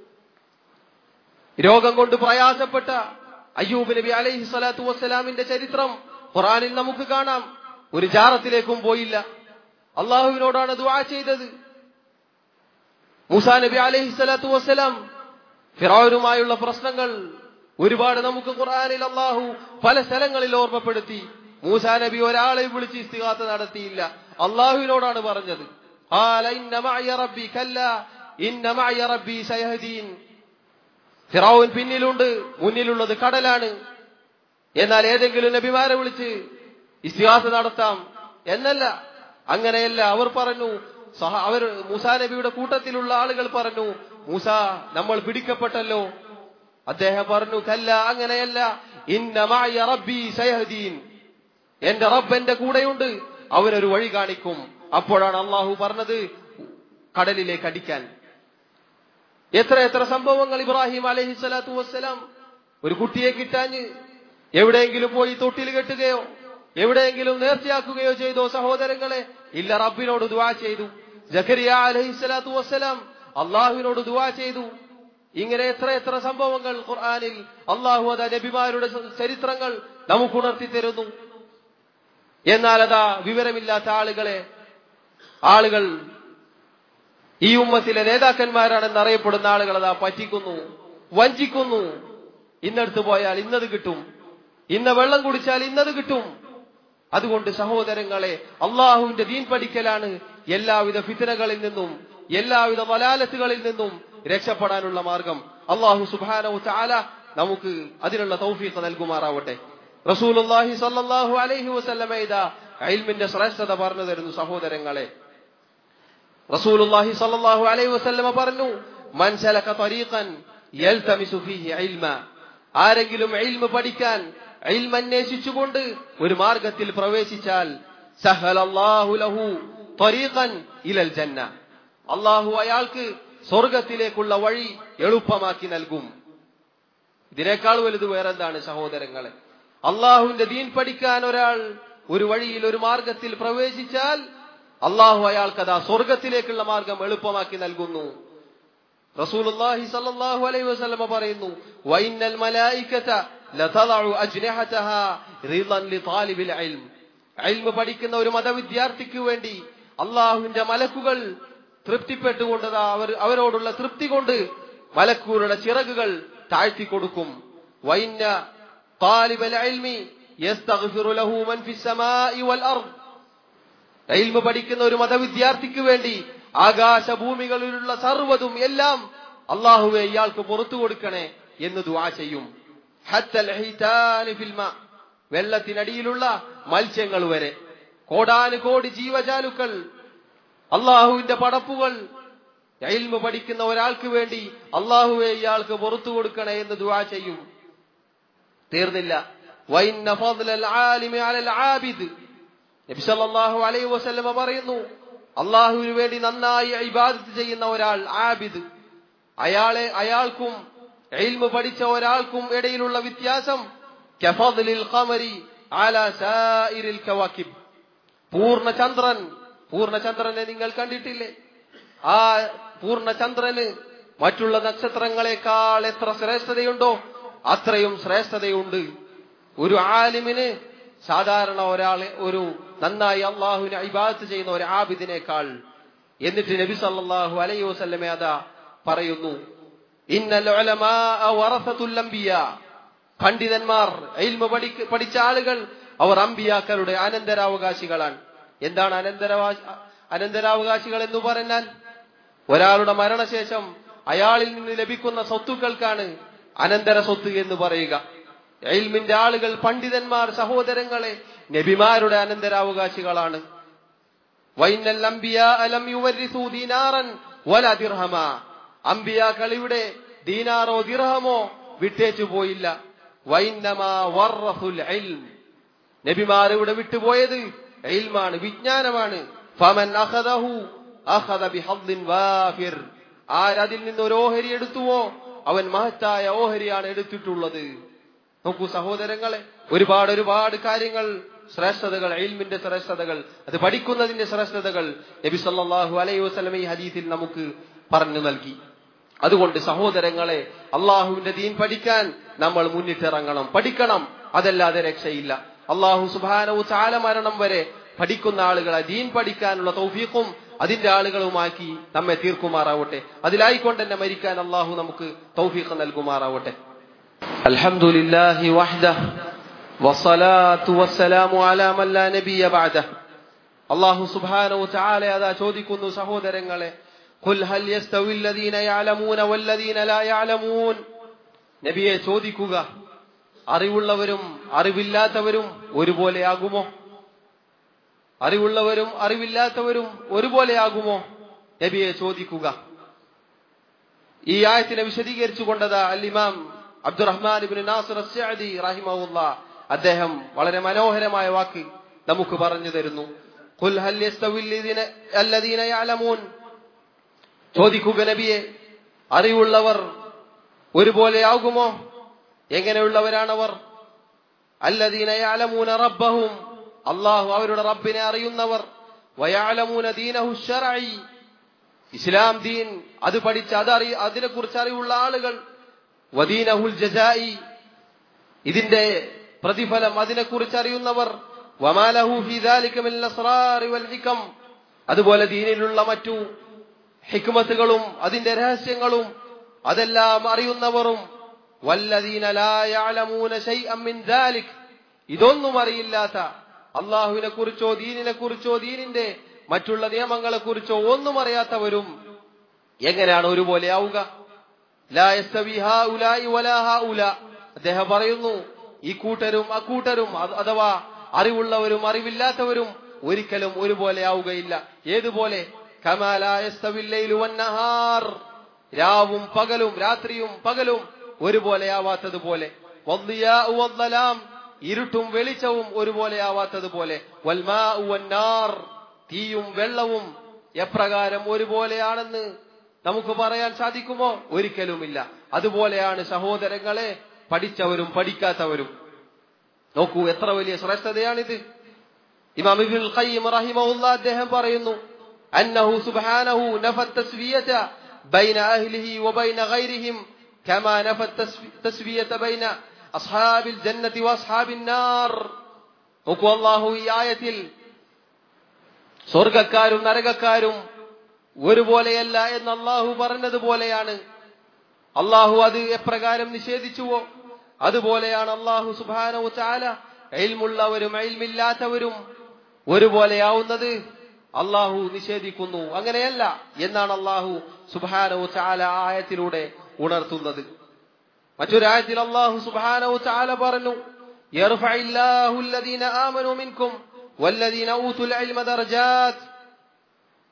[SPEAKER 1] രോഗം കൊണ്ട് പ്രയാസപ്പെട്ട അയ്യൂബ് നബി അലൈഹി സ്വലാത്തു വസ്സലാമിന്റെ ചരിത്രം ഖുറാനിൽ നമുക്ക് കാണാം ഒരു ജാറത്തിലേക്കും പോയില്ല അള്ളാഹുവിനോടാണ് ദുആ ചെയ്തത് മൂസാ നബി അലൈഹി സ്വലാത്തു വസ്സലാം ഫിറോനുമായുള്ള പ്രശ്നങ്ങൾ ഒരുപാട് നമുക്ക് ഖുർആനിൽ അള്ളാഹു പല സ്ഥലങ്ങളിൽ ഓർമ്മപ്പെടുത്തി മൂസാ നബി ഒരാളെ വിളിച്ച് ഇസ്തിഹാത്ത നടത്തിയില്ല അള്ളാഹുവിനോടാണ് പറഞ്ഞത് قال إن معي ربي كلا إن معي ربي سيهدين ഫിറോൻ പിന്നിലുണ്ട് മുന്നിലുള്ളത് കടലാണ് എന്നാൽ ഏതെങ്കിലും നബിമാരെ വിളിച്ച് ഇസ്തിഹാസ നടത്താം എന്നല്ല അങ്ങനെയല്ല അവർ പറഞ്ഞു സഹ അവർ മൂസാ നബിയുടെ കൂട്ടത്തിലുള്ള ആളുകൾ പറഞ്ഞു മൂസ നമ്മൾ പിടിക്കപ്പെട്ടല്ലോ അദ്ദേഹം പറഞ്ഞു കല്ല അങ്ങനെയല്ല ഇന്നമായ റബ്ബി സയഹദീൻ എന്റെ റബ്ബ് എന്റെ കൂടെയുണ്ട് അവനൊരു വഴി കാണിക്കും അപ്പോഴാണ് അള്ളാഹു പറഞ്ഞത് കടലിലേക്ക് അടിക്കാൻ എത്ര എത്ര സംഭവങ്ങൾ ഇബ്രാഹിം അലഹി സ്വലാത്തു വസ്സലാം ഒരു കുട്ടിയെ കിട്ടാഞ്ഞ് എവിടെയെങ്കിലും പോയി തൊട്ടിൽ കെട്ടുകയോ എവിടെയെങ്കിലും നേർച്ചയാക്കുകയോ ചെയ്തോ സഹോദരങ്ങളെ ഇല്ല റബ്ബിനോട് ദുവാ ചെയ്തു ജഖരിയ അലഹി സ്വലാത്തു വസ്സലാം അള്ളാഹുവിനോട് ദുവാ ചെയ്തു ഇങ്ങനെ എത്ര എത്ര സംഭവങ്ങൾ ഖുർആാനിൽ അള്ളാഹു അതാ നബിമാരുടെ ചരിത്രങ്ങൾ നമുക്ക് ഉണർത്തി തരുന്നു എന്നാൽ അതാ വിവരമില്ലാത്ത ആളുകളെ ആളുകൾ ഈ ഉമ്മത്തിലെ നേതാക്കന്മാരാണെന്ന് അറിയപ്പെടുന്ന ആളുകൾ അതാ പറ്റിക്കുന്നു വഞ്ചിക്കുന്നു ഇന്നടുത്ത് പോയാൽ ഇന്നത് കിട്ടും ഇന്ന വെള്ളം കുടിച്ചാൽ ഇന്നത് കിട്ടും അതുകൊണ്ട് സഹോദരങ്ങളെ അള്ളാഹുവിന്റെ ദീൻ പഠിക്കലാണ് എല്ലാവിധ ഫിത്തനകളിൽ നിന്നും എല്ലാവിധ വലാലത്തുകളിൽ നിന്നും രക്ഷപ്പെടാനുള്ള മാർഗം അള്ളാഹു സുബാനവു ചാല നമുക്ക് അതിനുള്ള തൗഫീഖ് നൽകുമാറാവട്ടെ റസൂലുള്ളാഹി സല്ലല്ലാഹു അലൈഹി വസല്ലമ ഇതാ ഇൽമിന്റെ ശ്രേഷ്ഠത പറഞ്ഞു തരുന്നു സഹോദരങ്ങളെ റസൂലുള്ളാഹി സല്ലല്ലാഹു അലൈഹി വസല്ലമ പറഞ്ഞു മൻ സലക തരീഖൻ യൽതമിസു ഫീഹി ഇൽമ ആരെങ്കിലും ഇൽമ പഠിക്കാൻ ഇൽമ അന്വേഷിച്ചുകൊണ്ട് ഒരു മാർഗത്തിൽ പ്രവേശിച്ചാൽ സഹലല്ലാഹു ലഹു തരീഖൻ ഇലൽ ജന്ന അള്ളാഹു അയാൾക്ക് സ്വർഗത്തിലേക്കുള്ള വഴി എളുപ്പമാക്കി നൽകും ഇതിനേക്കാൾ വലുത് വേറെന്താണ് സഹോദരങ്ങളെ അള്ളാഹുവിന്റെ ദീൻ പഠിക്കാൻ ഒരാൾ ഒരു വഴിയിൽ ഒരു മാർഗത്തിൽ പ്രവേശിച്ചാൽ അള്ളാഹു അയാൾക്കതാ സ്വർഗത്തിലേക്കുള്ള മാർഗം എളുപ്പമാക്കി നൽകുന്നു റസൂലുള്ളാഹി സല്ലല്ലാഹു അലൈഹി വസല്ലമ പറയുന്നു വൈന്നൽ മലായികത ലതദഉ അജ്നിഹതഹാ റിളൻ ലിതാലിബിൽ ഇൽം ഇൽമ പഠിക്കുന്ന ഒരു മതവിദ്യാർത്ഥിക്ക് വേണ്ടി അള്ളാഹുവിന്റെ മലക്കുകൾ തൃപ്തിപ്പെട്ടുകൊണ്ടതാ അവർ അവരോടുള്ള തൃപ്തി കൊണ്ട് മലക്കൂരുടെ ചിറകുകൾ താഴ്ത്തി കൊടുക്കും വൈന്ന താലിബൽ ഇൽമി യസ്തഗ്ഫിറു ലഹു മൻ ഫിസ് സമാഇ വൽ അർദ് ഇൽമ പഠിക്കുന്ന ഒരു മതവിദ്യാർത്ഥിക്ക് വേണ്ടി ആകാശഭൂമികളിലുള്ള സർവ്വതും എല്ലാം അള്ളാഹുവെ ഇയാൾക്ക് പുറത്തു കൊടുക്കണേ എന്ന് ദുആ ചെയ്യും ഹത്തൽ ഹിതാനി ഫിൽ മാ വെള്ളത്തിനടിയിലുള്ള മത്സ്യങ്ങൾ വരെ കോടാനുകോടി ജീവജാലുക്കൾ അള്ളാഹുവിന്റെ പടപ്പുകൾ ഇൽമ പഠിക്കുന്ന ഒരാൾക്ക് വേണ്ടി അള്ളാഹുവെ ഇയാൾക്ക് പുറത്തു കൊടുക്കണേ എന്ന് ദുആ ചെയ്യും തീർന്നില്ല വൈന്ന ഫദ്ലൽ ആലിമി അലൽ ആബിദ് നബി സല്ലല്ലാഹു അലൈഹി വസല്ലമ പറയുന്നു അള്ളാഹുവിന് വേണ്ടി നന്നായി ഇബാദത്ത് ചെയ്യുന്ന ഒരാൾ ആബിദ് അയാളെ അയാൾക്കും ഇൽമ പഠിച്ച ഒരാൾക്കും ഇടയിലുള്ള വ്യത്യാസം കഫദ്ലിൽ ഖമരി അല സായിരിൽ കവാക്കിബ് പൂർണ്ണചന്ദ്രൻ പൂർണ്ണചന്ദ്രനെ നിങ്ങൾ കണ്ടിട്ടില്ലേ ആ പൂർണ്ണചന്ദ്രന് മറ്റുള്ള നക്ഷത്രങ്ങളെക്കാൾ എത്ര ശ്രേഷ്ഠതയുണ്ടോ അത്രയും ശ്രേഷ്ഠതയുണ്ട് ഒരു ആലിമിന് സാധാരണ ഒരാളെ ഒരു നന്നായി അള്ളാഹുവിനെ ഇബാദത്ത് ചെയ്യുന്ന ഒരു ആബിദിനേക്കാൾ എന്നിട്ട് നബി സല്ലല്ലാഹു അലൈഹി വസല്ലമ അതാ പറയുന്നു ഇന്നൽ ഉലമാഅ വറസത്തുൽ അംബിയ പണ്ഡിതന്മാർ ഇൽമ പഠിക്ക പഠിച്ച ആളുകൾ അവർ അമ്പിയാക്കളുടെ അനന്തരാവകാശികളാണ് എന്താണ് അനന്തരവാ അനന്തരാവകാശികൾ എന്ന് പറഞ്ഞാൽ ഒരാളുടെ മരണശേഷം അയാളിൽ നിന്ന് ലഭിക്കുന്ന സ്വത്തുക്കൾക്കാണ് അനന്തര സ്വത്ത് എന്ന് പറയുക എൽമിന്റെ ആളുകൾ പണ്ഡിതന്മാർ സഹോദരങ്ങളെ നബിമാരുടെ അനന്തരാവകാശികളാണ് വൈനൽ അംബിയ അലം യുവരിസു ദീനാറൻ വല ദിർഹമ അംബിയാക്കൾ ഇവിടെ ദീനാറോ ദിർഹമോ വിട്ടേച്ചു പോയില്ല വൈന്നമാ വറഫുൽ ഇൽം നബിമാർ ഇവിടെ വിട്ടുപോയത് ഇൽമാണ് വിജ്ഞാനമാണ് ഫമൻ അഖദഹു അഖദ ബിഹദ്ദിൻ വാഫിർ ആരതിൽ നിന്ന് ഒരു ഓഹരി എടുത്തുവോ അവൻ മഹത്തായ ഓഹരിയാണ് എടുത്തിട്ടുള്ളത് നോക്കൂ സഹോദരങ്ങളെ ഒരുപാട് ഒരുപാട് കാര്യങ്ങൾ ശ്രേഷ്ഠതകൾ ഇൽമിന്റെ ശ്രേഷ്ഠതകൾ അത് പഠിക്കുന്നതിന്റെ ശ്രേഷ്ഠതകൾ നബി സല്ലല്ലാഹു അലൈഹി വസല്ലം ഈ ഹദീസിൽ നമുക്ക് പറഞ്ഞു നൽകി അതുകൊണ്ട് സഹോദരങ്ങളെ അള്ളാഹുവിന്റെ ദീൻ പഠിക്കാൻ നമ്മൾ മുന്നിട്ടിറങ്ങണം പഠിക്കണം അതല്ലാതെ രക്ഷയില്ല അള്ളാഹു സുബാനവു ചാല മരണം വരെ പഠിക്കുന്ന ആളുകളെ ദീൻ പഠിക്കാനുള്ള തൗഫീഖും അതിന്റെ ആളുകളുമാക്കി നമ്മെ തീർക്കുമാറാവട്ടെ അതിലായിക്കൊണ്ട് തന്നെ മരിക്കാൻ അള്ളാഹു നമുക്ക് തൗഫീഖ് നൽകുമാറാവട്ടെ അൽഹംദുലില്ലാഹി വഹ്ദഹ് വസ്സലാത്തു വസ്സലാമു അലാ മൻ ലാ നബിയ ബഅദഹ് അള്ളാഹു സുബ്ഹാനഹു തആല അതാ ചോദിക്കുന്നു സഹോദരങ്ങളെ ഖുൽ ഹൽ യസ്തവി الذين يعلمون والذين لا يعلمون നബിയെ ചോദിക്കുക അറിവുള്ളവരും അറിവില്ലാത്തവരും ഒരുപോലെയാകുമോ അറിവുള്ളവരും അറിവില്ലാത്തവരും ഒരുപോലെയാകുമോ നബിയെ ചോദിക്കുക ഈ ആയത്തിനെ വിശദീകരിച്ചു കൊണ്ടത് അൽ ഇമാം അബ്ദുറഹ്മാൻ ഇബ്നു നാസിർ അസ്സഅദി റഹിമഹുല്ല അദ്ദേഹം വളരെ മനോഹരമായ വാക്ക് നമുക്ക് പറഞ്ഞു തരുന്നു ഖുൽ ഹൽ യസ്തവി അല്ലദീന യഅലമൂൻ ചോദിക്കുക നബിയെ അറിവുള്ളവർ ഒരുപോലെയാകുമോ എങ്ങനെയുള്ളവരാണവർ അല്ലദീന യഅലമൂന റബ്ബഹും അള്ളാഹു അവരുടെ റബ്ബിനെ അറിയുന്നവർ വയാലമൂന ദീനഹു ശർഈ ഇസ്ലാം ദീൻ അത് പഠിച്ച് അതറി അതിനെക്കുറിച്ച് അറിവുള്ള ആളുകൾ വദീനഹുൽ ജസായി ഇതിന്റെ പ്രതിഫലം അതിനെക്കുറിച്ച് അറിയുന്നവർ വമാലഹു ഫീ ദാലിക മിൻ അസ്റാറി വൽ ഹികം അതുപോലെ ദീനിലുള്ള മറ്റു ഹിക്മത്തുകളും അതിന്റെ രഹസ്യങ്ങളും അതെല്ലാം അറിയുന്നവരും വല്ലദീന ലാ യഅലമൂന ശൈഅൻ മിൻ ദാലിക് ഇതൊന്നും അറിയില്ലാത്ത അള്ളാഹുവിനെ കുറിച്ചോ ദീനിനെ കുറിച്ചോ ദീനിന്റെ മറ്റുള്ള നിയമങ്ങളെ കുറിച്ചോ ഒന്നും അറിയാത്തവരും എങ്ങനെയാണ് ഒരുപോലെ ആവുക അദ്ദേഹം പറയുന്നു ഈ കൂട്ടരും അക്കൂട്ടരും അഥവാ അറിവുള്ളവരും അറിവില്ലാത്തവരും ഒരിക്കലും ഒരുപോലെ ആവുകയില്ല ഏതുപോലെ രാവും പകലും രാത്രിയും പകലും ഒരുപോലെയാവാത്തതുപോലെ ഇരുട്ടും വെളിച്ചവും ഒരുപോലെയാവാത്തതുപോലെ തീയും വെള്ളവും എപ്രകാരം ഒരുപോലെയാണെന്ന് നമുക്ക് പറയാൻ സാധിക്കുമോ ഒരിക്കലുമില്ല അതുപോലെയാണ് സഹോദരങ്ങളെ പഠിച്ചവരും പഠിക്കാത്തവരും നോക്കൂ എത്ര വലിയ ശ്രേഷ്ഠതയാണിത് ഇമാം ഇബ്നുൽ ഖയ്യിം റഹിമഹുല്ലാ അദ്ദേഹം പറയുന്നു അന്നഹു സുബ്ഹാനഹു നഫ തസ്വിയത ബൈന അഹ്ലിഹി വബൈന ഗൈരിഹിം കമാ നഫ തസ്വിയത ബൈന അസ്ഹാബിൽ ജന്നതി വഅസ്ഹാബിൻ നാർ നോക്കൂ അല്ലാഹു ഈ ആയത്തിൽ സ്വർഗക്കാരും നരകക്കാരും ഒരുപോലെയല്ല എന്ന് അള്ളാഹു പറഞ്ഞതുപോലെയാണ് അള്ളാഹു അത് എപ്രകാരം നിഷേധിച്ചുവോ അതുപോലെയാണ് അള്ളാഹു സുബാനവു ചാല എൽമുള്ളവരും എൽമില്ലാത്തവരും ഒരുപോലെയാവുന്നത് അള്ളാഹു നിഷേധിക്കുന്നു അങ്ങനെയല്ല എന്നാണ് അള്ളാഹു സുബാനവു ചാല ആയത്തിലൂടെ ഉണർത്തുന്നത് മറ്റൊരായത്തിൽ അള്ളാഹു സുബാനവു ചാല പറഞ്ഞു يرفع الله الذين آمنوا منكم والذين أوتوا العلم درجات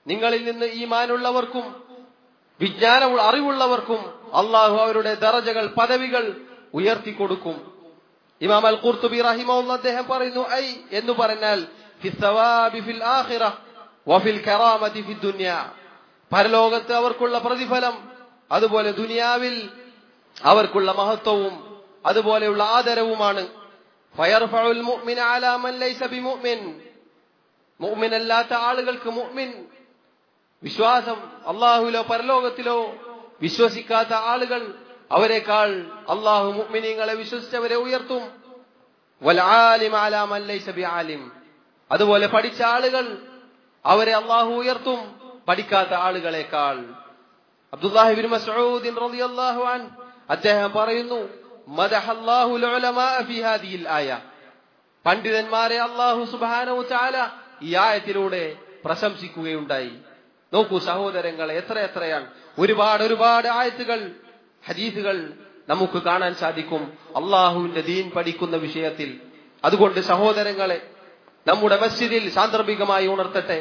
[SPEAKER 1] നിങ്ങളിൽ നിന്ന് ഈമാനുള്ളവർക്കും വിജ്ഞാന അറിവുള്ളവർക്കും അള്ളാഹു അവരുടെ ദറജകൾ പദവികൾ ഉയർത്തിക്കൊടുക്കും ഇമാം അൽ ഖുർത്തുബി റഹിമഹുല്ല അദ്ദേഹം പറയുന്നു ഐ എന്ന് പറഞ്ഞാൽ ഫി സവാബി ഫിൽ ആഖിറ വഫിൽ കറാമതി ഫി ദുനിയ പരലോകത്ത് അവർക്കുള്ള പ്രതിഫലം അതുപോലെ ദുനിയാവിൽ അവർക്കുള്ള മഹത്വവും അതുപോലെയുള്ള ആദരവുമാണ് ഫയർഫഉൽ മുഅ്മിന അലാ മൻ ലൈസ ബിമുഅ്മിൻ മുഅ്മിൻ അല്ലാത്ത ആളുകൾക്ക് മുഅ്മിൻ വിശ്വാസം അള്ളാഹുലോ പരലോകത്തിലോ വിശ്വസിക്കാത്ത ആളുകൾ അവരെക്കാൾ അള്ളാഹു മുഅ്മിനീങ്ങളെ വിശ്വസിച്ചവരെ ഉയർത്തും വൽആലിം അലാ മൻ ലൈസ ബിആലിം അതുപോലെ പഠിച്ച ആളുകൾ അവരെ അള്ളാഹു ഉയർത്തും പഠിക്കാത്ത ആളുകളെക്കാൾ അബ്ദുല്ലാഹിബിൻ മസ്ഊദ് റളിയല്ലാഹു അൻ അദ്ദേഹം പറയുന്നു മദഹല്ലാഹു ഉലമാ ഫി ഹാദിഹിൽ ആയ പണ്ഡിതന്മാരെ അള്ളാഹു സുബ്ഹാനഹു തആല ഈ ആയത്തിലൂടെ പ്രശംസിക്കുകയുണ്ടായി നോക്കൂ സഹോദരങ്ങളെ എത്ര എത്രയാണ് ഒരുപാട് ഒരുപാട് ആയത്തുകൾ ഹദീസുകൾ നമുക്ക് കാണാൻ സാധിക്കും അള്ളാഹുവിന്റെ ദീൻ പഠിക്കുന്ന വിഷയത്തിൽ അതുകൊണ്ട് സഹോദരങ്ങളെ നമ്മുടെ മസ്ജിദിൽ സാന്ദർഭികമായി ഉണർത്തട്ടെ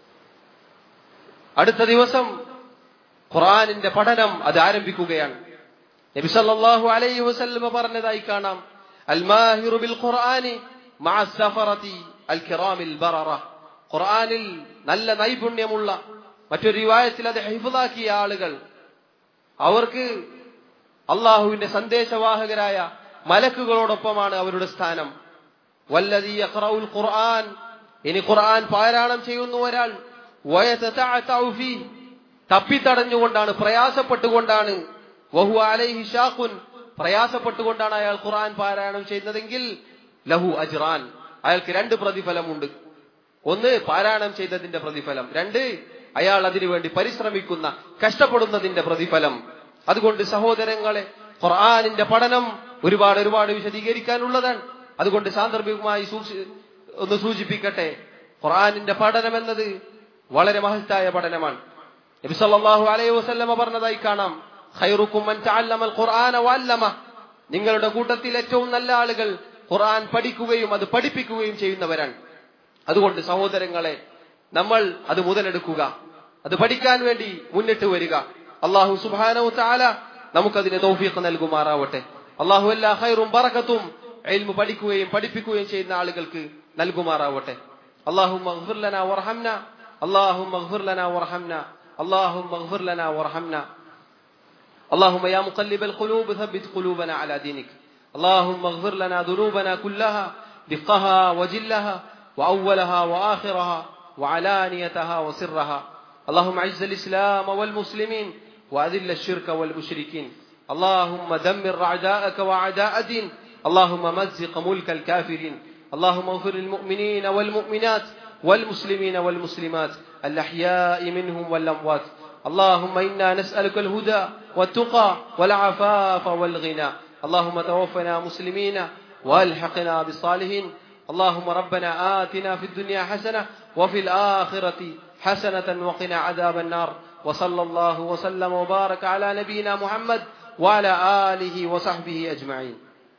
[SPEAKER 1] അടുത്ത ദിവസം ഖുറാനിന്റെ പഠനം അത് ആരംഭിക്കുകയാണ് നബി സല്ലല്ലാഹു അലൈഹി വസല്ലമ പറഞ്ഞതായി കാണാം അൽ മാഹിറു ബിൽ ഖുർആനി മഅ സഫറതി അൽ കിറാമിൽ ബററ ഖുർആനിൽ നല്ല നൈപുണ്യമുള്ള മറ്റൊരു റിവായത്തിൽ അത് ഹിഫ്ളാക്കിയ ആളുകൾ അവർക്ക് അള്ളാഹുവിന്റെ സന്ദേശവാഹകരായ മലക്കുകളോടൊപ്പമാണ് അവരുടെ സ്ഥാനം വല്ലതി യഖറഉൽ ഖുർആൻ ഇനി ഖുർആൻ പാരായണം ചെയ്യുന്ന ഒരാൾ വയതതഅതഉ ഫീ തപ്പിത്തടഞ്ഞുകൊണ്ടാണ് പ്രയാസപ്പെട്ടുകൊണ്ടാണ് വഹു അലൈഹി ഷാഖുൻ പ്രയാസപ്പെട്ടുകൊണ്ടാണ് അയാൾ ഖുർആൻ പാരായണം ചെയ്യുന്നതെങ്കിൽ ലഹു അജ്റാൻ അയാൾക്ക് രണ്ട് പ്രതിഫലമുണ്ട് ഒന്ന് പാരായണം ചെയ്തതിന്റെ പ്രതിഫലം രണ്ട് അയാൾ അതിനുവേണ്ടി പരിശ്രമിക്കുന്ന കഷ്ടപ്പെടുന്നതിന്റെ പ്രതിഫലം അതുകൊണ്ട് സഹോദരങ്ങളെ ഖുർആാനിന്റെ പഠനം ഒരുപാട് ഒരുപാട് വിശദീകരിക്കാനുള്ളതാണ് അതുകൊണ്ട് സാന്ദർഭികമായി ഒന്ന് സൂചിപ്പിക്കട്ടെ ഖുർആാനിന്റെ പഠനം എന്നത് വളരെ മഹത്തായ പഠനമാണ് നബി സല്ലല്ലാഹു അലൈഹി വസല്ലമ പറഞ്ഞതായി കാണാം ഖൈറുക്കും മൻ തഅല്ലമൽ ഖുർആന വഅല്ലമ നിങ്ങളുടെ കൂട്ടത്തിൽ ഏറ്റവും നല്ല ആളുകൾ ഖുർആൻ പഠിക്കുകയും അത് പഠിപ്പിക്കുകയും ചെയ്യുന്നവരാണ് അതുകൊണ്ട് സഹോദരങ്ങളെ നമ്മൾ അത് മുതലെടുക്കുക അത് പഠിക്കാൻ വേണ്ടി മുന്നിട്ട് വരിക അള്ളാഹു സുബ്ഹാനഹു തആല നമുക്കതിന് തൗഫീഖ് നൽകുമാറാവട്ടെ അള്ളാഹു എല്ലാ ഖൈറും ബറക്കത്തും ഇൽമു പഠിക്കുകയും പഠിപ്പിക്കുകയും ചെയ്യുന്ന ആളുകൾക്ക് നൽകുമാറാവട്ടെ അള്ളാഹുമ്മ اغفر لنا وارحمنا اللهم اغفر لنا وارحمنا اللهم اغفر لنا وارحمنا اللهم يا مقلب القلوب ثبت قلوبنا على دينك اللهم اغفر لنا ذنوبنا كلها دقها وجلها وأولها وآخرها وعلانيتها وسرها اللهم اعز الإسلام والمسلمين وأذل الشرك والمشركين اللهم دمر أعداءك وأعداء دين اللهم مزق ملك الكافرين اللهم اغفر للمؤمنين والمؤمنات والمسلمين والمسلمات الأحياء منهم والأموات اللهم إنا نسألك الهدى والتقى والعفاف والغنى اللهم توفنا مسلمين والحقنا بالصالحين اللهم ربنا آتنا في الدنيا حسنة وفي الآخرة حسنة وقنا عذاب النار وصلى الله وسلم وبارك على نبينا محمد وعلى آله وصحبه أجمعين